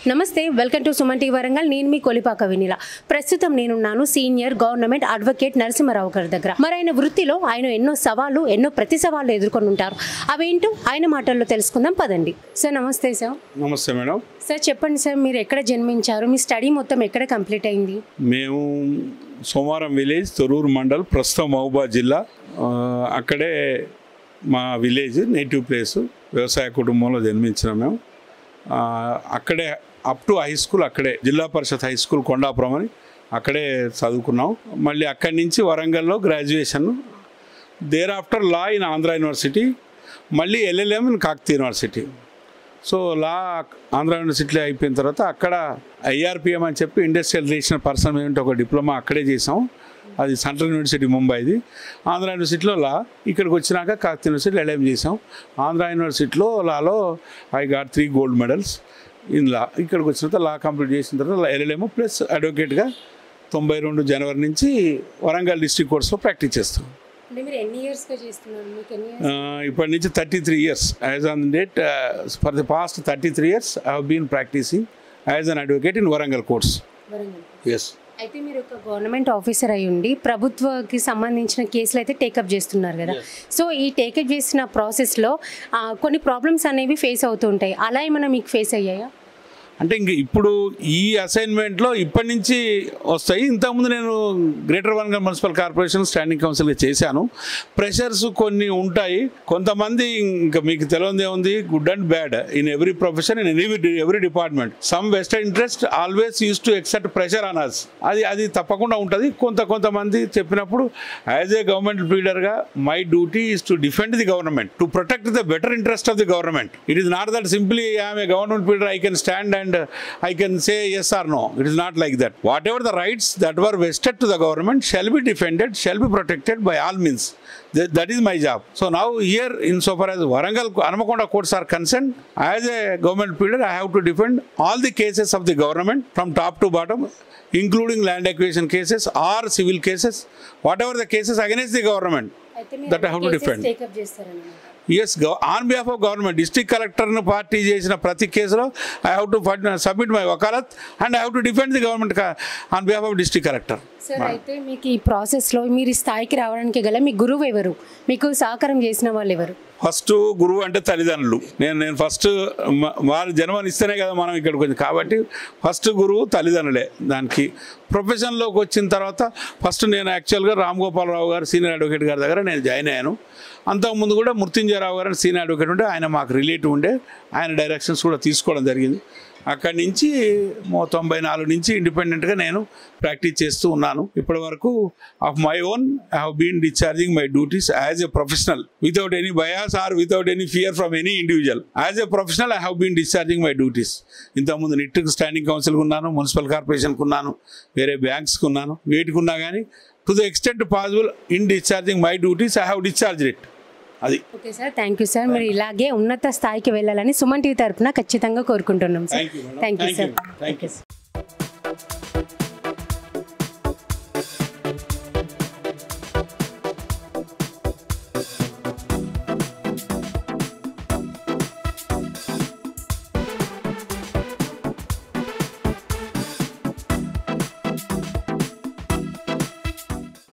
నమస్తే welcome to Suman TV Warangal నేను మీ కొలిపాక వినిల ప్రస్తుతం నేనున్నాను సీనియర్ గవర్నమెంట్ అడ్వకేట్ నరసింహారావు గారి దగ్గర మరి ఆయన వృత్తిలో ఆయన ఎన్నో సవాళ్ళు ఎన్నో ప్రతి సవాళ్ళు ఎదుర్కొని ఉంటారు అవేంటో ఆయన మాటల్లో తెలుసుకుందాం పదండి సార్ నమస్తే సార్ నమస్తే మేడం సార్ చెప్పండి సార్ మీరు ఎక్కడ జన్మించారు మీ స్టడీ మొత్తం ఎక్కడ కంప్లీట్ అయింది మేము సోమవారం విలేజ్ తొరూరు మండల్ ప్రస్తుతం మహబూబాద్ జిల్లా ఆ, అక్కడే మా విలేజ్ నేటివ్ ప్లేస్ వ్యవసాయ కుటుంబంలో జన్మించినాం మేము ఆ, అక్కడే అప్ టు హై స్కూల్ అక్కడే జిల్లా పరిషత్ హై స్కూల్ కొండాపురం అని అక్కడే చదువుకున్నాం మళ్ళీ అక్కడి నుంచి వరంగల్లో graduation thereafter law in Andhra University మళ్ళీ LLM in Kakatiya University so law Andhra యూనివర్సిటీలో అయిపోయిన తర్వాత అక్కడ ఐఆర్పిఎం అని చెప్పి ఇండస్ట్రియల్ రిలేషన్ పర్సన్ ఏంటంటే ఒక డిప్లొమా అక్కడే చేసాం అది సెంట్రల్ యూనివర్సిటీ ముంబైది ఆంధ్ర యూనివర్సిటీలో లా ఇక్కడికి వచ్చినాక కాకతీయ యూనివర్సిటీలో ఎల్ఎం చేసాం ఆంధ్ర యూనివర్సిటీలో లాలో I got three gold medals in law ఇక్కడికి వచ్చిన తర్వాత లా కంప్లీట్ చేసిన తర్వాత ఎల్ఎల్ఎం ప్లస్ అడ్వకేట్గా తొంభై రెండు జనవరి నుంచి వరంగల్ డిస్ట్రిక్ట్ కోర్సులో ప్రాక్టీస్ చేస్తాం అంటే మీరు ఎన్ని ఇయర్స్గా చేస్తున్నారు మీకు ఎన్ని Uh, ఇప్పటి నుంచి thirty three years as on date for the past thirty three years I been practicing as an advocate in Warangal courts Warangal yes అయితే మీరు ఒక గవర్నమెంట్ ఆఫీసర్ అయి ఉండి ప్రభుత్వకి సంబంధించిన కేసులు అయితే టేకప్ చేస్తున్నారు కదా సో ఈ టేకప్ చేసిన ప్రాసెస్లో ఆ, కొన్ని ప్రాబ్లమ్స్ అనేవి ఫేస్ అవుతూ ఉంటాయి అలా ఏమైనా మీకు ఫేస్ అయ్యాయా అంటే ఇంక ఇప్పుడు ఈ అసైన్మెంట్లో ఇప్పటి నుంచి వస్తాయి ఇంతకుముందు నేను greater Warangal municipal corporation standing కౌన్సిల్గా చేశాను ప్రెషర్స్ కొన్ని ఉంటాయి కొంతమంది ఇంకా మీకు తెలియదే ఉంది good and bad in every profession in every every department some vested interest always use to exert pressure on us అది అది తప్పకుండా ఉంటుంది కొంత కొంతమంది చెప్పినప్పుడు యాజ్ ఏ గవర్నమెంట్ లీడర్గా my duty is to defend the government to protect the better interest of the government it is not that simply I'm a government leader I can stand and I can say yes or no it is not like that whatever the rights that were vested to the government shall be defended shall be protected by all means that is my job so now here in so far as Warangal Hanumakonda courts are concern as a government leader I have to defend all the cases of the government from top to bottom including land acquisition cases or civil cases, whatever the cases against the government. That I have to defend. Take up చేస్తారన్నమాట yes on behalf of government district కలెక్టర్ను party చేసిన ప్రతి కేసులో I have to submit my వకాలత్ and I have to defend the government on behalf of district collector sir అయితే మీకు ఈ ప్రాసెస్లో మీరు ఈ స్థాయికి రావడానికి గల మీ గురువు ఎవరు మీకు సహకారం చేసిన వాళ్ళు ఎవరు ఫస్ట్ గురువు అంటే తల్లిదండ్రులు నేను నేను ఫస్ట్ వారి జన్మనిస్తేనే కదా మనం ఇక్కడికి వచ్చింది కాబట్టి ఫస్ట్ గురువు తల్లిదండ్రులే దానికి ప్రొఫెషన్లోకి వచ్చిన తర్వాత ఫస్ట్ నేను యాక్చువల్గా రామ్ గోపాలరావు గారు సీనియర్ అడ్వకేట్ గారి దగ్గర నేను జాయిన్ అయ్యాను అంతకుముందు కూడా మృత్యుంజయరావు గారు సీనియర్ అడ్వకేట్ ఉంటే ఆయన మాకు రిలేటివ్ ఉండే ఆయన డైరెక్షన్స్ కూడా తీసుకోవడం జరిగింది అక్కడి నుంచి మో తొంభై నాలుగు నుంచి ఇండిపెండెంట్గా నేను ప్రాక్టీస్ చేస్తూ ఉన్నాను ఇప్పటి వరకు of my own I have been discharging my duties as a professional without any bias or without any fear from any individual as a professional I have been discharging my duties ఇంతకుముందు NIT standing కౌన్సిల్కి ఉన్నాను municipal కార్పొరేషన్కి ఉన్నాను వేరే బ్యాంక్స్కి ఉన్నాను వేటికి ఉన్నా కానీ to the extent possible in discharging my duties I have discharge it అది okay sir thank you sir మీరు ఇలాగే ఉన్నత స్థాయికి వెళ్ళాలని సుమన్ టీవీ తరపున ఖచ్చితంగా కోరుకుంటున్నాం sir thank you thank you thank you sir thank you